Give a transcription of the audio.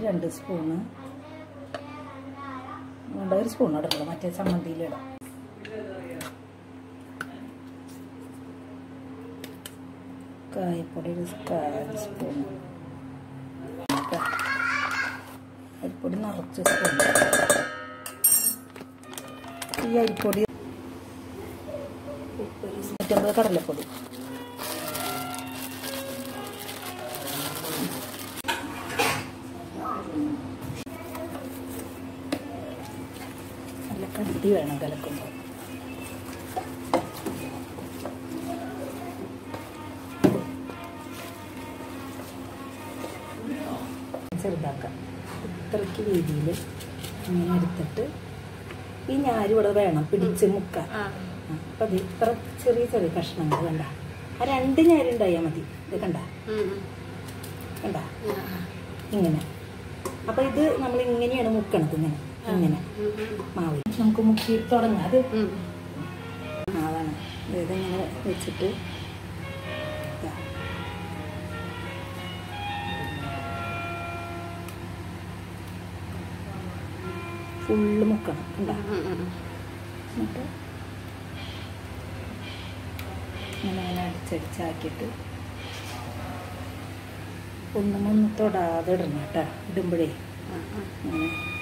രണ്ട് സ്പൂണ് വേണ്ട ഒരു സ്പൂൺ ഇടുള്ളൂ മറ്റേ ചമ്മന്തിയിലിടാം കായപ്പൊടി ഒരു കാൽ സ്പൂൺ അരിപ്പൊടി നിറച്ച് സ്പൂൺ ഈ അരിപ്പൊടി ഒരു നൂറ്റമ്പത് കടലപ്പൊടി നല്ല കട്ടി വേണം കലക്കുമ്പോൾ ചെറുതാക്കാം ഇത്രയ്ക്ക് രീതിയിൽ ഇങ്ങനെ എടുത്തിട്ട് ഈ ഞാര് ഇവിടെ വേണം പിടിച്ച് മുക്കാൻ അപ്പം അത് ഇത്ര ചെറിയ ചെറിയ കഷ്ണങ്ങൾ കണ്ട ആ രണ്ട് ഞാരുണ്ടായാൽ മതി ഇത് കണ്ട കണ്ട ഇങ്ങനെ അപ്പം ഇത് നമ്മൾ ഇങ്ങനെയാണ് മുക്കണത് ഇങ്ങനെ ഇങ്ങനെ മാവ് നമുക്ക് മുക്കി തുടങ്ങാം അത് അതാണ് ഇതിങ്ങനെ വെച്ചിട്ട് ഇതാ. ഫുള്ള് മുക്കണം കണ്ട എന്നിട്ട് ഇങ്ങനെ ഇങ്ങനെ അടിച്ചടിച്ചാക്കിയിട്ട് ഒന്നും ഒന്ന് തൊടാതെ ഇടണം കേട്ടോ ഇടുമ്പോഴേ ഇങ്ങനെ